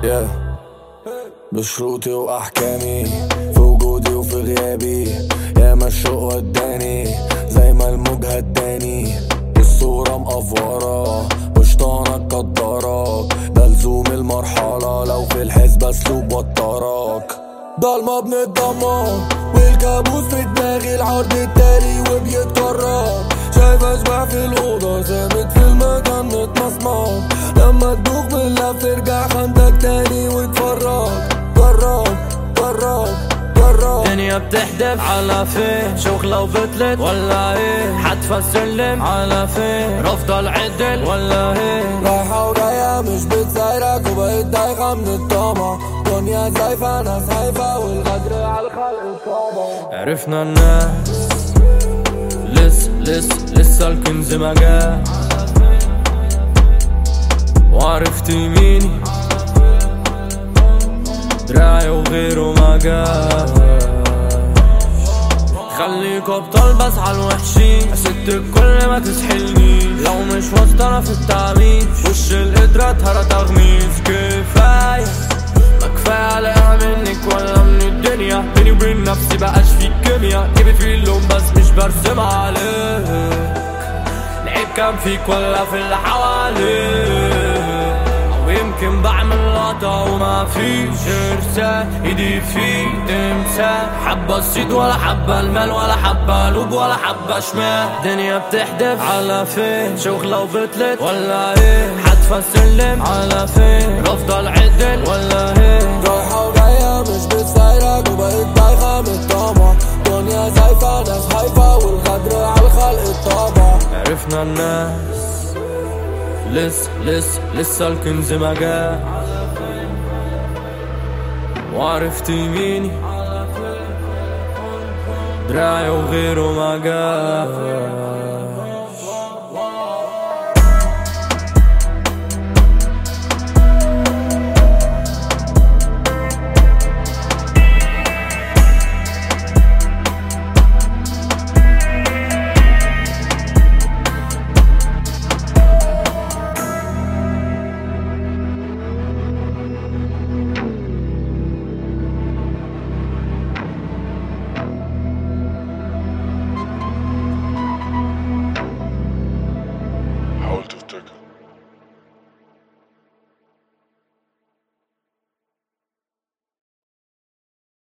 yeah. بشروطي واحكامي في وجودي وفي غيابي يا ما الشوق وداني زي ما الموج هداني الصورة مقفورة وشطانك قدرك ده لزوم المرحلة لو في الحسبة اسلوب وترك ضلمة بنتدمر والكابوس في دماغي العرض التالي وبيتكرر شايف اشباح في الأوضة ثابت في المكان متمسمر لما تدوخ من اللف ترجع خندك تاني وتفرج جرب جرب جرب الدنيا بتحدف على فين شغلة وبتلت ولا ايه حدفة السلم على فين رافضة العدل ولا ايه رايحة وجاية مش بتسايرك وبقيت دايخة من الطمع دنيا زايفة ناس هايفة والغدر على الخلق طابع عرفنا الناس لسه لسه لسه الكنز ما جاء وعرفت يميني دراعي وغيره ما جاء خليك ابطال بس على الوحشين ست الكل ما تسحلنيش لو مش واسطة في التعميش وش القدرة ترى تغميس كفاية ما كفاية عليها منك ولا من الدنيا بيني وبين نفسي بقاش في كيميا جيبي في اللون بس مش برسم عليك العيب كان فيك ولا في اللي حواليك او يمكن بعمل لقطة وما فيش ارسال ايدي في تمساح حبة الصيد ولا حبة المال ولا حبة لوب ولا حبة شمال الدنيا بتحدف على فين شغلة وبتلت ولا ايه حدفة السلم على فين رافضة العدل ولا ايه رايحة وجاية مش بتسايرك وبقيت دايخة من الطمع دنيا زايفة ناس هايفة والغدر على الخلق طابع عرفنا الناس لسه لسه لسه الكنز ما جاء وعرفت يميني دراعي وغيره ما جاء